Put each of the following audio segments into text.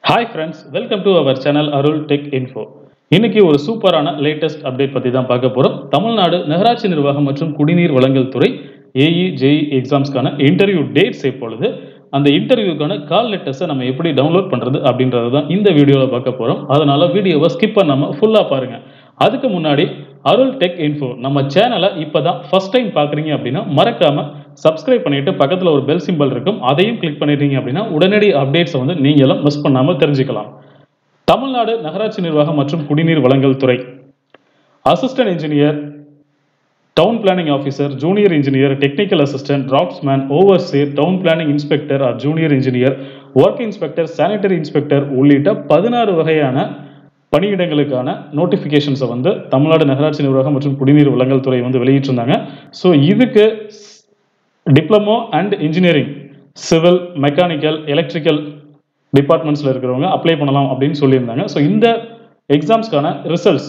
hi friends welcome to our channel Arul tech info இன்னைக்கு ஒரு சூப்பரான லேட்டஸ்ட் அப்டேட் பற்றி தான் பார்க்க போகிறோம் தமிழ்நாடு நகராட்சி நிர்வாகம் மற்றும் குடிநீர் வழங்கல் துறை ஏஇ ஜேஇ எக்ஸாம்ஸ்க்கான இன்டர்வியூ டேட்ஸ் எப்பொழுது அந்த இன்டர்வியூக்கான கால் லெட்டர்ஸை நம்ம எப்படி டவுன்லோட் பண்ணுறது அப்படின்றது தான் இந்த வீடியோவில் பார்க்க போகிறோம் அதனால வீடியோவை ஸ்கிப் பண்ணாமல் ஃபுல்லாக பாருங்கள் அதுக்கு முன்னாடி அருள் டெக் இன்ஃபோ நம்ம சேனலை இப்போ தான் ஃபஸ்ட் டைம் பார்க்குறீங்க அப்படின்னா மறக்காமல் சப்ஸ்கிரைப் பண்ணிட்டு பக்கத்தில் ஒரு பெல் சிம்பல் இருக்கும் அதையும் கிளிக் பண்ணிட்டீங்க அப்படின்னா உடனடி அப்டேட்ஸை வந்து நீங்களும் மிஸ் பண்ணாமல் தெரிஞ்சுக்கலாம் தமிழ்நாடு நகராட்சி நிர்வாகம் மற்றும் குடிநீர் வழங்கல் துறை assistant engineer town planning officer junior engineer technical assistant draughtsman overseer town planning inspector or junior engineer work inspector sanitary inspector உள்ளிட்ட பதினாறு வகையான பணியிடங்களுக்கான நோட்டிஃபிகேஷன்ஸை வந்து தமிழ்நாடு நகராட்சி நிர்வாகம் மற்றும் குடிநீர் வழங்கல் துறை வந்து வெளியிட்டிருந்தாங்க ஸோ இதுக்கு diploma and engineering civil mechanical electrical டிபார்ட்மெண்ட்ஸில் இருக்கிறவங்க அப்ளை பண்ணலாம் அப்படின்னு சொல்லியிருந்தாங்க ஸோ இந்த எக்ஸாம்ஸ்க்கான results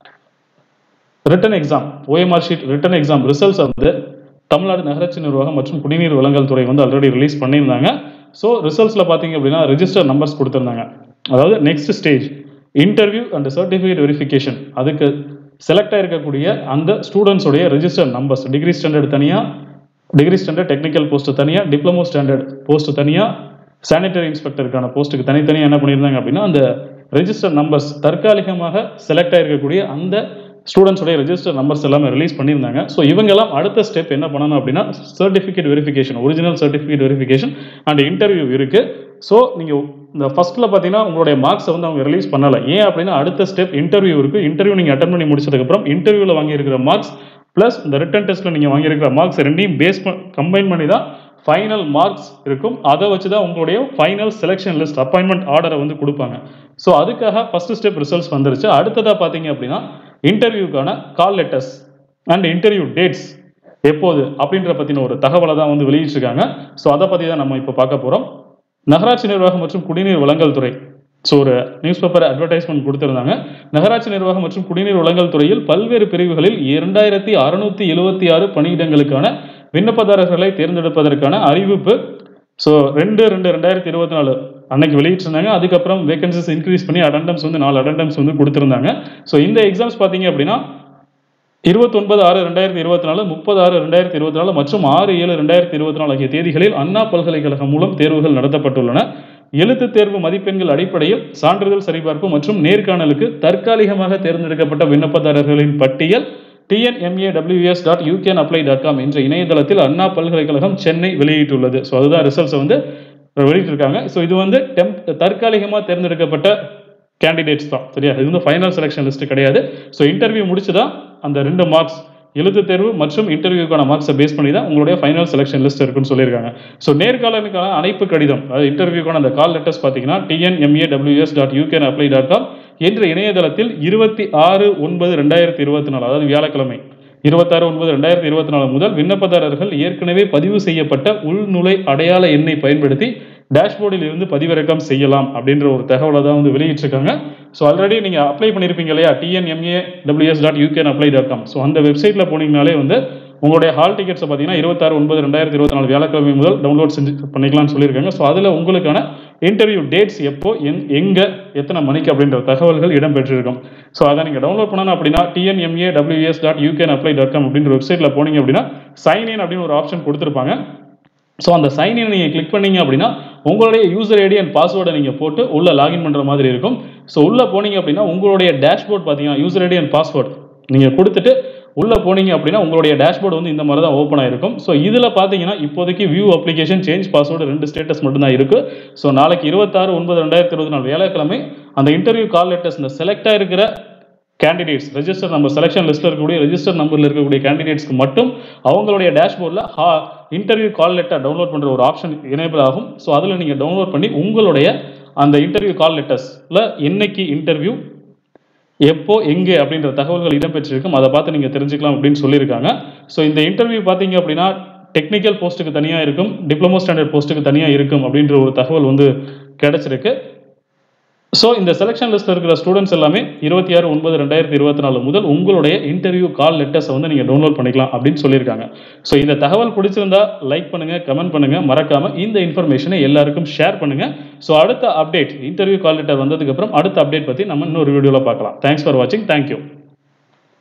written exam OMR sheet written exam results வந்து தமிழ்நாடு நகராட்சி நிர்வாகம் மற்றும் குடிநீர் வழங்கல் துறை வந்து ஆல்ரெடி ரிலீஸ் பண்ணியிருந்தாங்க ஸோ ரிசல்ட்ஸில் பார்த்தீங்க அப்படின்னா ரெஜிஸ்டர் நம்பர்ஸ் கொடுத்துருந்தாங்க அதாவது next stage interview and certificate verification அதுக்கு செலக்ட் ஆயிருக்கக்கூடிய அந்த ஸ்டூடெண்ட்ஸோடைய ரெஜிஸ்டர் நம்பர்ஸ் டிகிரி ஸ்டாண்டர்ட் தனியாக டிகிரி ஸ்டாண்டர்ட் டெக்னிக்கல் போஸ்ட் தனியாக டிப்ளமோ ஸ்டாண்டர்ட் போஸ்ட் தனியாக சானிட்டரி இன்ஸ்பெக்டருக்கான போஸ்ட்டுக்கு தனித்தனியாக என்ன பண்ணியிருந்தாங்க அப்படின்னா அந்த ரெஜிஸ்டர் நம்பர்ஸ் தற்காலிகமாக செலக்ட் ஆயிருக்கக்கூடிய அந்த ஸ்டூடெண்ட்ஸோடைய ரெஜிஸ்டர் நம்பர்ஸ் எல்லாமே ரிலீஸ் பண்ணியிருந்தாங்க ஸோ இவங்கெல்லாம் அடுத்த ஸ்டெப் என்ன பண்ணணும் அப்படின்னா certificate verification original certificate verification and interview இருக்குது ஸோ நீங்கள் இந்த ஃபர்ஸ்ட்டில் பார்த்தீங்கன்னா உங்களுடைய மார்க்ஸை வந்து அவங்க ரிலீஸ் பண்ணலை ஏன் அப்படின்னா அடுத்த ஸ்டெப் இன்டர்வியூ இருக்குது இன்டர்வியூ நீங்கள் அட்டன் பண்ணி முடிச்சதுக்கப்புறம் இன்டர்வியூவில் வாங்கியிருக்கிற மார்க்ஸ் ப்ளஸ் இந்த ரிட்டன் டெஸ்ட்டில் நீங்கள் வாங்கியிருக்கிற மார்க்ஸ் ரெண்டையும் பேஸ் கம்பைன் பண்ணி தான் ஃபைனல் மார்க்ஸ் இருக்கும் அதை வச்சு தான் உங்களுடைய ஃபைனல் செலெக்ஷன் லிஸ்ட் அப்பாயின்மெண்ட் ஆர்டரை வந்து கொடுப்பாங்க ஸோ அதுக்காக ஃபர்ஸ்ட் ஸ்டெப் ரிசல்ட்ஸ் வந்துருச்சு அடுத்ததாக பார்த்தீங்க அப்படின்னா இன்டர்வியூக்கான call letters and interview dates எப்போது அப்படின்ற பற்றின ஒரு தகவலை தான் வந்து வெளியிட்டிருக்காங்க ஸோ அதை பற்றி தான் நம்ம இப்போ பார்க்க போகிறோம் நகராட்சி நிர்வாகம் மற்றும் குடிநீர் வழங்கல் துறை ஸோ ஒரு நியூஸ் பேப்பர் அட்வர்டைஸ்மெண்ட் கொடுத்துருந்தாங்க நகராட்சி நிர்வாகம் மற்றும் குடிநீர் வழங்கல் துறையில் பல்வேறு பிரிவுகளில் இரண்டாயிரத்தி அறுநூத்தி எழுபத்தி ஆறு பணியிடங்களுக்கான விண்ணப்பதாரர்களை தேர்ந்தெடுப்பதற்கான அறிவிப்பு ஸோ ரெண்டு ரெண்டு ரெண்டாயிரத்தி இருபத்தி நாலு அன்னைக்கு வெளியிட்டிருந்தாங்க அதுக்கப்புறம் வேகன்சிஸ் இன்க்ரீஸ் பண்ணி அட்டண்டம்ஸ் வந்து நாலு அட்டண்டம்ஸ் வந்து கொடுத்துருந்தாங்க ஸோ இந்த எக்ஸாம்ஸ் பார்த்தீங்க அப்படின்னா இருபத்தொன்பது ஆறு ரெண்டாயிரத்தி இருபத்தி நாலு முப்பது ஆறு ரெண்டாயிரத்தி இருபத்தி நாலு மற்றும் ஆறு ஏழு ரெண்டாயிரத்தி இருபத்தி நாலு ஆகிய தேதிகளில் அண்ணா பல்கலைக்கழகம் மூலம் தேர்வுகள் நடத்தப்பட்டுள்ளன எழுத்து தேர்வு மதிப்பெண்கள் அடிப்படையில் சான்றிதழ் சரிபார்ப்பு மற்றும் நேர்காணலுக்கு தற்காலிகமாக தேர்ந்தெடுக்கப்பட்ட விண்ணப்பதாரர்களின் பட்டியல் TNMA WS dot you can apply dot com என்ற இணையதளத்தில் அண்ணா பல்கலைக்கழகம் சென்னை வெளியிட்டுள்ளது ஸோ அதுதான் ரிசல்ட்ஸை வந்து வெளியிட்டிருக்காங்க ஸோ இது வந்து டெம்ப் தற்காலிகமாக தேர்ந்தெடுக்கப்பட்ட கேண்டிடேட்ஸ் தான் சரியா இது வந்து ஃபைனல் செலெக்ஷன் லிஸ்ட் கிடையாது ஸோ இன்டர்வியூ முடிச்சு தான் அந்த ரெண்டு மார்க்ஸ் எழுத்து தேர்வு மற்றும் இன்டர்வியூக்கான மார்க்ஸை பேஸ் பண்ணி தான் உங்களுடைய ஃபைனல் செலெக்ஷன் லிஸ்ட் இருக்குன்னு சொல்லியிருக்காங்க ஸோ நேர்காணலுக்கான அழைப்பு கடிதம் அதாவது இன்டர்வியூக்கான அந்த கால் லெட்டர்ஸ் பார்த்தீங்கன்னா TNMA WS dot you can apply dot com என்ற இணையதளத்தில் இருபத்தி ஆறு ஒன்பது ரெண்டாயிரத்தி இருபத்தி நாலு அதாவது வியாழக்கிழமை இருபத்தாறு ஒன்பது ரெண்டாயிரத்தி இருபத்தி நாலு முதல் விண்ணப்பதாரர்கள் ஏற்கனவே பதிவு செய்யப்பட்ட உள்நுழை அடையாள எண்ணை பயன்படுத்தி டேஷ்போர்டில் இருந்து பதிவிறக்கம் செய்யலாம் அப்படின்ற ஒரு தகவலை தான் வந்து வெளியிட்டிருக்காங்க ஸோ ஆல்ரெடி நீங்கள் அப்ளை பண்ணியிருப்பீங்க இல்லையா TNMA WS dot you can apply dot com so அந்த வெப்சைட்டில் போனீங்கனாலே வந்து உங்களுடைய ஹால் டிக்கெட்ஸை பார்த்தீங்கன்னா இருபத்தாறு ஒன்பது ரெண்டாயிரத்தி இருபத்தி நாலு வியாழக்கிழமை முதல் டவுன்லோட் செஞ்சு பண்ணிக்கலாம்னு சொல்லியிருக்காங்க ஸோ அதில் உங்களுக்கான இன்டர்வியூ டேட்ஸ் எப்போ எங் எங்கே எத்தனை மணிக்கு அப்படின்ற தகவல்கள் இடம்பெற்றிருக்கும் ஸோ அதை நீங்கள் டவுன்லோட் பண்ணணும் அப்படின்னா TNMA WS dot you can apply dot com அப்படின்ற வெப்சைட்டில் போனீங்க அப்படின்னா சைன் இன் அப்படின்னு ஒரு ஆப்ஷன் கொடுத்துருப்பாங்க ஸோ அந்த சைன் இன் நீங்கள் கிளிக் பண்ணீங்க அப்படின்னா உங்களுடைய யூசர் ஐடி அண்ட் பாஸ்வேர்டை நீங்கள் போட்டு உள்ளே லாகின் பண்ணுற மாதிரி இருக்கும் ஸோ உள்ளே போனீங்க அப்படின்னா உங்களுடைய டேஷ்போர்ட் பார்த்தீங்கன்னா யூசர் ஐடி அண்ட் பாஸ்வேர்ட் நீங்கள் கொடுத்துட்டு உள்ளே போனீங்க அப்படின்னா உங்களுடைய டேஷ்போர்டு வந்து இந்த மாதிரி தான் ஓப்பன் ஆயிருக்கும் ஸோ இதில் பார்த்தீங்கன்னா இப்போதைக்கு வியூ அப்ளிகேஷன் சேஞ்ச் பாஸ்வேர்டு ரெண்டு ஸ்டேட்டஸ் மட்டும் தான் இருக்குது ஸோ நாளைக்கு இருபத்தாறு ஒன்பது ரெண்டாயிரத்தி இருபத்தி நாலு வேலைக்கிழமை அந்த இன்டர்வியூ கால் லெட்டர்ஸ் இந்த செலக்ட் ஆயிருக்கிற கேண்டிடேட்ஸ் ரெஜிஸ்டர் நம்பர் செலெக்ஷன் லிஸ்ட்டில் இருக்கக்கூடிய ரெஜிஸ்டர் நம்பரில் இருக்கக்கூடிய கேண்டிடேட்ஸ்க்கு மட்டும் அவங்களுடைய டேஷ்போர்டில் ஹா இன்டர்வியூ கால் லெட்டர் டவுன்லோட் பண்ணுற ஒரு ஆப்ஷன் எனேபிள் ஆகும் ஸோ அதில் நீங்கள் டவுன்லோட் பண்ணி உங்களுடைய அந்த இன்டர்வியூ கால் லெட்டர்ஸில் என்னைக்கு இன்டர்வியூ எப்போ எங்கே அப்படின்ற தகவல்கள் இடம்பெற்றிருக்கும் அதை பார்த்து நீங்கள் தெரிஞ்சுக்கலாம் அப்படின்னு சொல்லியிருக்காங்க ஸோ இந்த இன்டர்வியூ பார்த்தீங்க அப்படின்னா டெக்னிக்கல் போஸ்ட்டுக்கு தனியாக இருக்கும் டிப்ளமோ ஸ்டாண்டர்ட் போஸ்ட்டுக்கு தனியாக இருக்கும் அப்படின்ற ஒரு தகவல் வந்து கிடைச்சிருக்கு ஸோ இந்த செலெக்ஷன் லிஸ்ட்டில் இருக்கிற ஸ்டூடெண்ட்ஸ் எல்லாமே இருபத்தி ஆறு ஒன்பது ரெண்டாயிரத்தி இருபத்தி நாலு முதல் உங்களுடைய இன்டர்வியூ கால் லெட்டர்ஸை வந்து நீங்கள் டவுன்லோட் பண்ணிக்கலாம் அப்படின்னு சொல்லியிருக்காங்க ஸோ இந்த தகவல் பிடிச்சிருந்தா லைக் பண்ணுங்கள் கமெண்ட் பண்ணுங்கள் மறக்காமல் இந்த இன்ஃபர்மேஷனை எல்லாருக்கும் ஷேர் பண்ணுங்கள் ஸோ அடுத்த அப்டேட் இன்டர்வியூ கால் லெட்டர் வந்ததுக்கப்புறம் அடுத்த அப்டேட் பற்றி நம்ம இன்னொரு வீடியோவில் பார்க்கலாம் தேங்க்ஸ் ஃபார் வாட்சிங் தேங்க்யூ